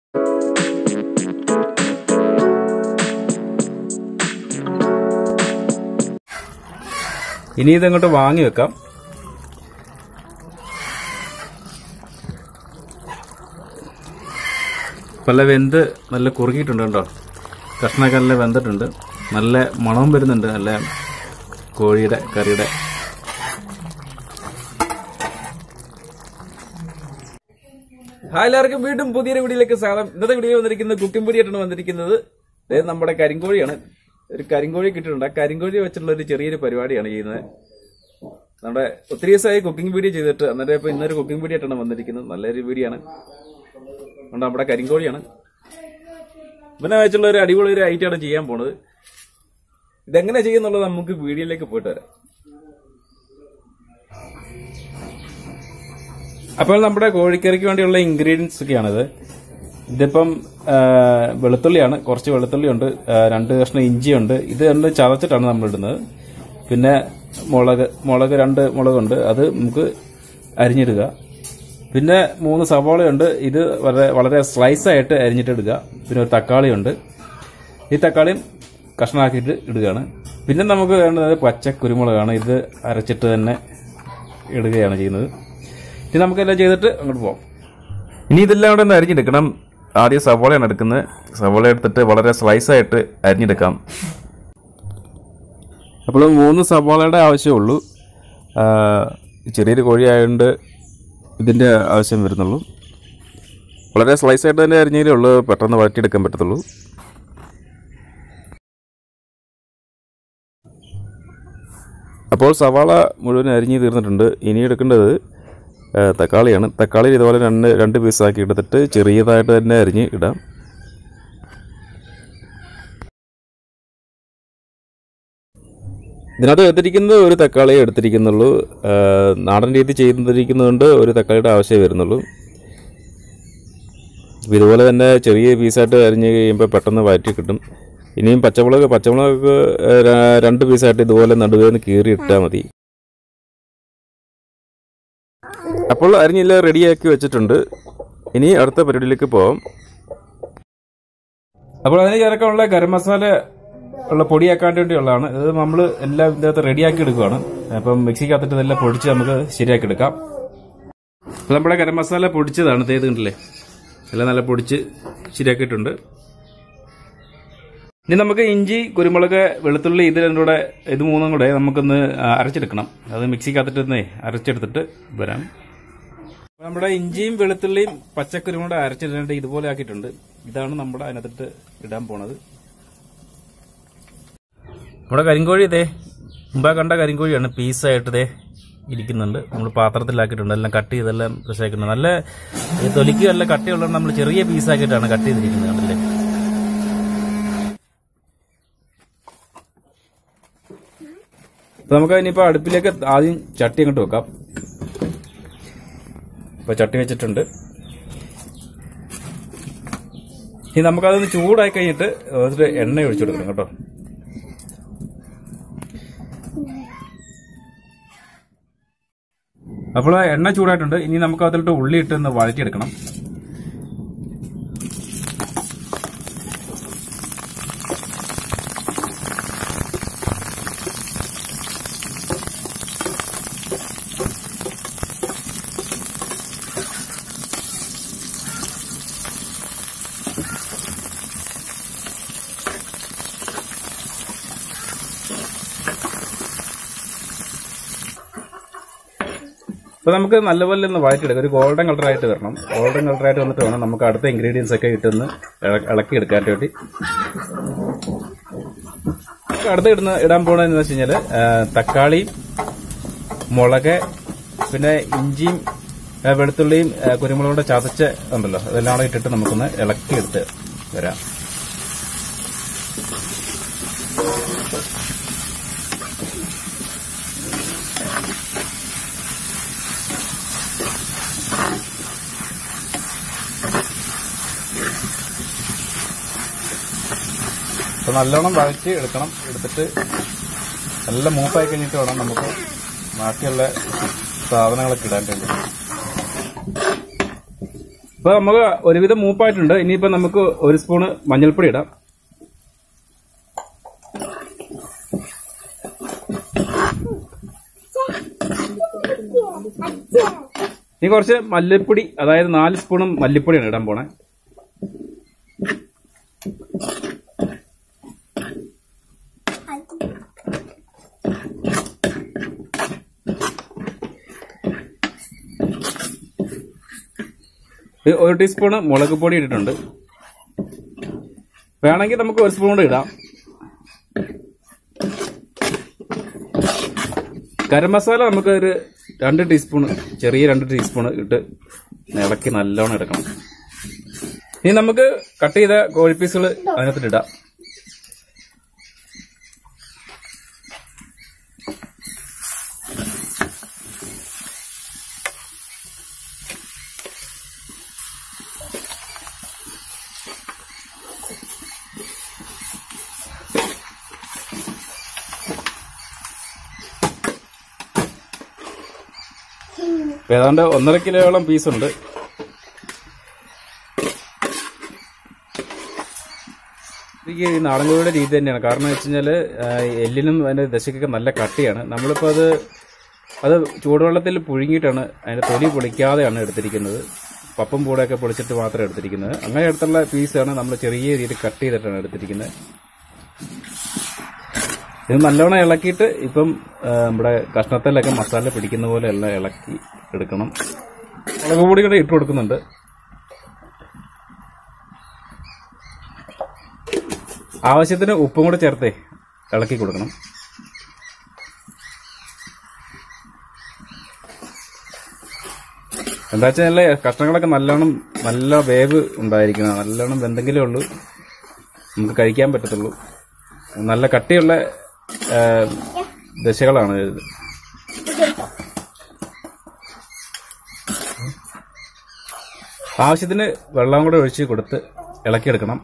ഇനി ഇതങ്ങോട്ട് വാങ്ങി വെക്കാം നല്ല വെന്ത് നല്ല കുറുകിയിട്ടുണ്ട് കേട്ടോ കഷ്ണമൊക്കെ നല്ല വെന്തിട്ടുണ്ട് നല്ല മണവും വരുന്നുണ്ട് നല്ല കോഴിയുടെ കറിയുടെ ഹായ് എല്ലാവർക്കും വീണ്ടും പുതിയൊരു വീഡിയോയിലേക്ക് സ്വാഗതം ഇന്നത്തെ വീഡിയോ വന്നിരിക്കുന്നത് കുക്കിംഗ് പൊടിയായിട്ടാണ് വന്നിരിക്കുന്നത് ഇത് നമ്മുടെ കരിങ്കോഴിയാണ് ഒരു കരിങ്കോഴി കിട്ടിയിട്ടുണ്ട് ആ കരിങ്കോഴി വെച്ചിട്ടുള്ള ഒരു ചെറിയൊരു പരിപാടിയാണ് ചെയ്യുന്നത് നമ്മുടെ ഒത്തിരി ദിവസമായി കുക്കിംഗ് വീഡിയോ ചെയ്തിട്ട് അന്നേരം ഇപ്പൊ ഇന്നൊരു കുക്കിംഗ് വീഡിയോ ആയിട്ടാണ് വന്നിരിക്കുന്നത് നല്ലൊരു വീഡിയോ ആണ് അതുകൊണ്ട് നമ്മുടെ കരിങ്കോഴിയാണ് ഇവനെ വെച്ചുള്ള ഒരു അടിപൊളി ഒരു ഐറ്റമാണ് ചെയ്യാൻ പോണത് ഇതെങ്ങനെ ചെയ്യുന്നുള്ളത് നമുക്ക് വീഡിയോയിലേക്ക് പോയിട്ട് വരാം അപ്പോൾ നമ്മുടെ കോഴിക്കറിക്ക് വേണ്ടിയുള്ള ഇൻഗ്രീഡിയൻസ് ഒക്കെയാണിത് ഇതിപ്പം ആ, വെളുത്തുള്ളിയാണ് കുറച്ച് വെളുത്തുള്ളി ഉണ്ട് ആ, രണ്ട് കഷ്ണം ഇഞ്ചിയുണ്ട് ഇത് രണ്ട് ചതച്ചിട്ടാണ് നമ്മൾ ഇടുന്നത് പിന്നെ മുളക് മുളക് രണ്ട് മുളകുണ്ട് അത് നമുക്ക് അരിഞ്ഞിടുക പിന്നെ മൂന്ന് സവാളയുണ്ട് ഇത് വളരെ വളരെ സ്ലൈസ് ആയിട്ട് അരിഞ്ഞിട്ടിടുക പിന്നെ ഒരു തക്കാളിയുണ്ട് ഈ തക്കാളിയും കഷ്ണമാക്കിയിട്ട് ഇടുകയാണ് പിന്നെ നമുക്ക് വേണ്ടത് പച്ച കുരുമുളകാണ് ഇത് അരച്ചിട്ട് തന്നെ ഇടുകയാണ് ചെയ്യുന്നത് ഇനി നമുക്കെല്ലാം ചെയ്തിട്ട് അങ്ങോട്ട് പോകാം ഇനി ഇതെല്ലാം കൂടെ ഒന്ന് അരിഞ്ഞെടുക്കണം ആദ്യം സവോളയാണ് എടുക്കുന്നത് സവോള എടുത്തിട്ട് വളരെ സ്ലൈസ് ആയിട്ട് അരിഞ്ഞെടുക്കാം അപ്പോൾ മൂന്ന് സവാളയുടെ ആവശ്യമുള്ളൂ ആ, ചെറിയൊരു കോഴി ആയതുകൊണ്ട് ഇതിൻ്റെ ആവശ്യം വരുന്നുള്ളൂ വളരെ സ്ലൈസ് ആയിട്ട് തന്നെ അരിഞ്ഞതിലേ ഉള്ളൂ പെട്ടെന്ന് വഴറ്റിയെടുക്കാൻ പറ്റത്തുള്ളൂ അപ്പോൾ സവാള മുഴുവൻ അരിഞ്ഞ് തീർന്നിട്ടുണ്ട് ഇനി എടുക്കേണ്ടത് ആ, തക്കാളിയാണ് തക്കാളി ഇതുപോലെ രണ്ട് രണ്ട് പീസാക്കി എടുത്തിട്ട് ചെറിയതായിട്ട് തന്നെ അരിഞ്ഞ് ഇടാം ഇതിനകത്ത് എടുത്തിരിക്കുന്നത് ഒരു തക്കാളിയെ എടുത്തിരിക്കുന്നുള്ളൂ ആ, നാടൻ രീതി ചെയ്തിരിക്കുന്നതുകൊണ്ട് ഒരു തക്കാളിയുടെ ആവശ്യമേ വരുന്നുള്ളൂ അപ്പോൾ ഇതുപോലെ തന്നെ ചെറിയ പീസായിട്ട് അരിഞ്ഞ് കഴിയുമ്പോൾ പെട്ടെന്ന് വഴറ്റി കിട്ടും ഇനിയും പച്ചമുളക് പച്ചമുളക് ആ, ര- രണ്ട് പീസായിട്ട് ഇതുപോലെ നടുവേന്ന് കീറി ഇട്ടാൽ മതി അപ്പോൾ അരിഞ്ഞെല്ലാം റെഡിയാക്കി വെച്ചിട്ടുണ്ട് ഇനി അടുത്ത പരിപാടിയിലേക്ക് പോവാം അപ്പോൾ അതിന് ചേർക്കാനുള്ള ഗരം മസാല ഉള്ള പൊടിയാക്കാൻ വേണ്ടിയുള്ളതാണ് ഇത് നമ്മൾ എല്ലാം ഇതിനകത്ത് റെഡിയാക്കി എടുക്കുകയാണ് അപ്പം മിക്സിക്കകത്തിട്ട് ഇതെല്ലാം പൊടിച്ച് നമുക്ക് ശരിയാക്കി എടുക്കാം അപ്പോൾ നമ്മുടെ ഗരം മസാല പൊടിച്ചതാണ് ഇത് കണ്ടില്ലേ എല്ലാം നല്ല പൊടിച്ച് ശരിയാക്കിയിട്ടുണ്ട് ഇനി നമുക്ക് ഇഞ്ചി കുരുമുളക് വെളുത്തുള്ളി ഇത് രണ്ടും കൂടെ ഇത് മൂന്നും കൂടെ നമുക്കൊന്ന് ആ, അരച്ചെടുക്കണം അത് മിക്സിക്കകത്തിട്ട് ഒന്ന് അരച്ചെടുത്തിട്ട് വരാം അപ്പൊ നമ്മുടെ ഇഞ്ചിയും വെളുത്തുള്ളിയും പച്ചക്കുരും കൂടെ അരച്ചിടേണ്ട ഇതുപോലെ ആക്കിയിട്ടുണ്ട് ഇതാണ് നമ്മുടെ അതിനകത്തിട്ട് ഇടാൻ പോണത് നമ്മുടെ കരിങ്കോഴി ഇതേ മുമ്പേ കണ്ട കരിങ്കോഴിയാണ് പീസായിട്ട് ഇതേ ഇരിക്കുന്നുണ്ട് നമ്മൾ പാത്രത്തിലാക്കിയിട്ടുണ്ട് എല്ലാം കട്ട് ചെയ്തെല്ലാം ഫ്രഷാക്കിയിട്ടുണ്ട് നല്ല ഈ തൊലിക്ക് നല്ല കട്ടിയുള്ളത് നമ്മൾ ചെറിയ പീസാക്കിയിട്ടാണ് കട്ട് ചെയ്തിരിക്കുന്നത് കണ്ടില്ലേ അപ്പൊ നമുക്ക് ഇനിയിപ്പോ അടുപ്പിലേക്ക് ആദ്യം ചട്ടി അങ്ങോട്ട് വെക്കാം ഇപ്പൊ ചട്ടി വെച്ചിട്ടുണ്ട് ഇനി നമുക്കതൊന്ന് ചൂടായി കഴിഞ്ഞിട്ട് അതിൽ എണ്ണ ഒഴിച്ചു കൊടുക്കണം കേട്ടോ അപ്പോൾ എണ്ണ ചൂടായിട്ടുണ്ട് ഇനി നമുക്ക് അതിലിട്ട് ഉള്ളി ഇട്ട് ഒന്ന് വഴറ്റിയെടുക്കണം അപ്പൊ നമുക്ക് നല്ലപോലെ ഒന്ന് വഴറ്റിയെടുക്കാം ഒരു ഗോൾഡൻ കളറായിട്ട് വരണം ഗോൾഡൻ കളറായിട്ട് വന്നിട്ട് വേണം നമുക്ക് അടുത്ത ഇൻഗ്രീഡിയൻസ് ഒക്കെ ഇട്ടൊന്ന് ഇള- ഇളക്കി എടുക്കാൻ വേണ്ടി നമുക്ക് അടുത്ത് ഇടുന്ന ഇടാൻ പോണെന്ന് വെച്ച് കഴിഞ്ഞാല് ആ, തക്കാളി മുളക് പിന്നെ ഇഞ്ചിയും ആ, വെളുത്തുള്ളിയും ആ, കുരുമുളകും ചതച്ച് ഉണ്ടല്ലോ അതെല്ലാം കൂടെ ഇട്ടിട്ട് നമുക്കൊന്ന് ഇളക്കി എടുത്ത് വരാം അപ്പൊ നല്ലോണം വഴറ്റി എടുക്കണം എടുത്തിട്ട് നല്ല മൂപ്പായി കഴിഞ്ഞിട്ട് വേണം നമുക്ക് ബാക്കിയുള്ള സാധനങ്ങളൊക്കെ ഇടാൻ വേണ്ടി ഇപ്പൊ നമുക്ക് ഒരുവിധം മൂപ്പായിട്ടുണ്ട് ഇനിയിപ്പോ നമുക്ക് ഒരു സ്പൂണ് മഞ്ഞൾപ്പൊടി ഇടാം ഇനി കുറച്ച് മല്ലിപ്പൊടി അതായത് നാല് സ്പൂണും മല്ലിപ്പൊടിയാണ് ഇടാൻ പോണേ ഇത് ഒരു ടീസ്പൂണ് മുളക് പൊടി ഇട്ടിട്ടുണ്ട് വേണമെങ്കിൽ നമുക്ക് ഒരു സ്പൂൺ കൂടെ ഇടാം ഗരം മസാല നമുക്ക് ഒരു രണ്ട് ടീസ്പൂൺ ചെറിയ രണ്ട് ടീസ്പൂൺ ഇട്ട് ഇളക്കി നല്ലോണം എടുക്കണം ഇനി നമുക്ക് കട്ട് ചെയ്ത കോഴിപ്പീസുകൾ അതിനകത്തിട്ട് ഇടാം ഇപ്പൊ ഏതാണ്ട് ഒന്നര കിലോയോളം പീസുണ്ട് എനിക്ക് ഈ നാടൻ കോഴിയുടെ രീതി തന്നെയാണ് കാരണം വെച്ച് കഴിഞ്ഞാല് ആ, എല്ലിനും അതിന്റെ ദശക്കൊക്കെ നല്ല കട്ടിയാണ് നമ്മളിപ്പോ അത് അത് ചൂടുവെള്ളത്തിൽ പുഴുങ്ങിയിട്ടാണ് അതിന്റെ തൊലി പൊളിക്കാതെയാണ് എടുത്തിരിക്കുന്നത് പപ്പും പൂടൊക്കെ പൊളിച്ചിട്ട് മാത്രമേ എടുത്തിരിക്കുന്നത് അങ്ങനെ എടുത്തുള്ള പീസാണ് നമ്മൾ ചെറിയ രീതിയിൽ കട്ട് ചെയ്തിട്ടാണ് എടുത്തിരിക്കുന്നത് ഇത് നല്ലോണം ഇളക്കിയിട്ട് ഇപ്പം ആ, നമ്മുടെ കഷ്ണത്തിലൊക്കെ മസാല പിടിക്കുന്ന പോലെ എല്ലാം ഇളക്കി എടുക്കണം മുളക് പൊടി കൂടെ ഇട്ട് കൊടുക്കുന്നുണ്ട് ആവശ്യത്തിന് ഉപ്പും കൂടെ ചേർത്തേ ഇളക്കി കൊടുക്കണം എന്താ വെച്ചാൽ കഷ്ണങ്ങളൊക്കെ നല്ലോണം നല്ല വേവ് ഉണ്ടായിരിക്കണം നല്ലോണം എന്തെങ്കിലും ഉള്ളൂ നമുക്ക് കഴിക്കാൻ പറ്റത്തുള്ളൂ നല്ല കട്ടിയുള്ള ആ, ദശകളാണ് ഇത് ആവശ്യത്തിന് വെള്ളം കൂടെ ഒഴിച്ച് കൊടുത്ത് ഇളക്കിയെടുക്കണം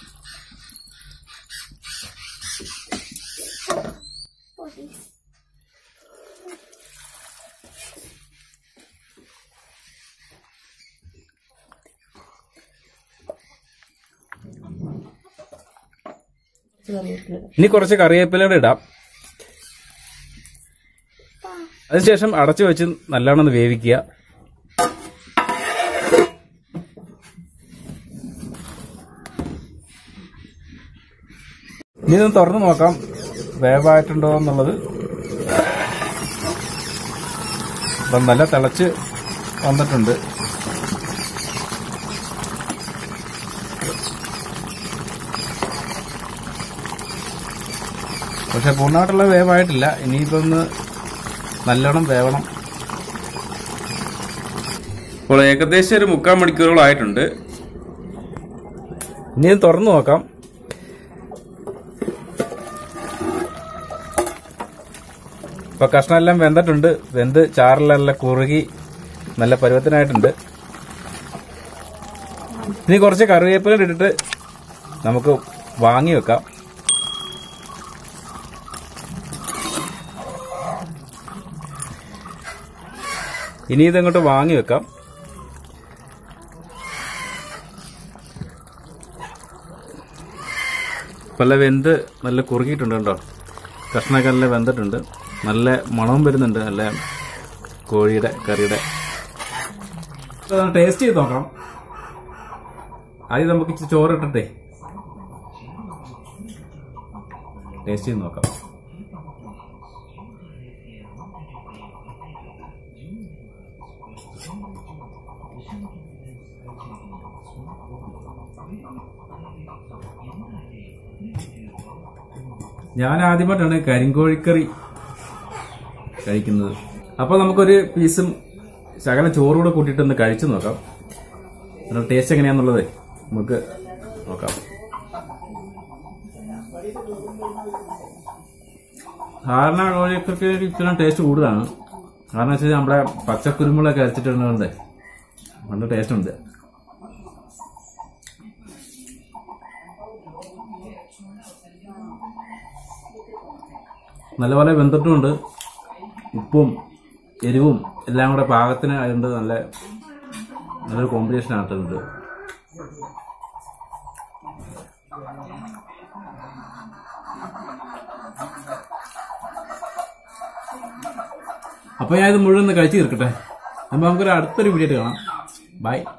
ഇനി കുറച്ച് കറിവേപ്പിലയുടെ ഇടാം അതിനുശേഷം അടച്ചു വെച്ച് നല്ലോണം ഒന്ന് വേവിക്കുക ഇനി ഇതൊന്ന് തുറന്നു നോക്കാം വേവായിട്ടുണ്ടോ എന്നുള്ളത് അപ്പം നല്ല തിളച്ച് വന്നിട്ടുണ്ട് പക്ഷെ പൂർണ്ണമായിട്ടുള്ള വേവായിട്ടില്ല ഇനിയിപ്പോ ഒന്ന് നല്ലോണം വേവണം ഇപ്പോൾ ഏകദേശം ഒരു മുക്കാൽ മണിക്കൂറോളം ആയിട്ടുണ്ട് ഇനി ഇത് തുറന്നു നോക്കാം ഇപ്പൊ കഷ്ണമെല്ലാം വെന്തിട്ടുണ്ട് വെന്ത് ചാറിലെല്ലാം കുറുകി നല്ല പരുവത്തിനായിട്ടുണ്ട് ഇനി കുറച്ച് കറിവേപ്പില ഇട്ടിട്ട് നമുക്ക് വാങ്ങി വെക്കാം ഇനി ഇതങ്ങോട്ട് വാങ്ങി വെക്കാം പല വെന്ത് നല്ല കുറുകിയിട്ടുണ്ട് കേട്ടോ കഷ്ണമൊക്കെ നല്ല വെന്തിട്ടുണ്ട് നല്ല മണവും വരുന്നുണ്ട് നല്ല കോഴിയുടെ കറിയുടെ ടേസ്റ്റ് ചെയ്ത് നോക്കാം ആദ്യം നമുക്ക് ഇച്ചിരി ചോറ് ഇട്ടിട്ടേ ടേസ്റ്റ് ചെയ്ത് നോക്കാം ഞാൻ ആദ്യമായിട്ടാണ് കരിങ്കോഴിക്കറി കഴിക്കുന്നത് അപ്പൊ നമുക്കൊരു പീസും ശകലം ചോറും കൂടെ കൂട്ടിയിട്ട് ഒന്ന് കഴിച്ചു നോക്കാം അതിന്റെ ടേസ്റ്റ് എങ്ങനെയാന്നുള്ളത് നമുക്ക് നോക്കാം സാധാരണ കോഴിക്കറിക്ക് ഇച്ചിരി ടേസ്റ്റ് കൂടുതലാണ് കാരണം വെച്ചാൽ നമ്മുടെ പച്ചക്കുരുമുളകൊക്കെ അരച്ചിട്ടുണ്ട് നല്ല ടേസ്റ്റ് ഉണ്ട് നല്ലപോലെ വെന്തിട്ടുമുണ്ട് ഉപ്പും എരിവും എല്ലാം കൂടെ പാകത്തിന് ആയതുകൊണ്ട് നല്ല നല്ലൊരു കോമ്പിനേഷൻ ആട്ടുന്നത് അപ്പൊ ഞാൻ ഇത് മുഴുവൻ ഒന്ന് കഴിച്ചു തീർക്കട്ടെ അപ്പൊ നമുക്കൊരു അടുത്തൊരു വീഡിയോ കാണാം ബൈ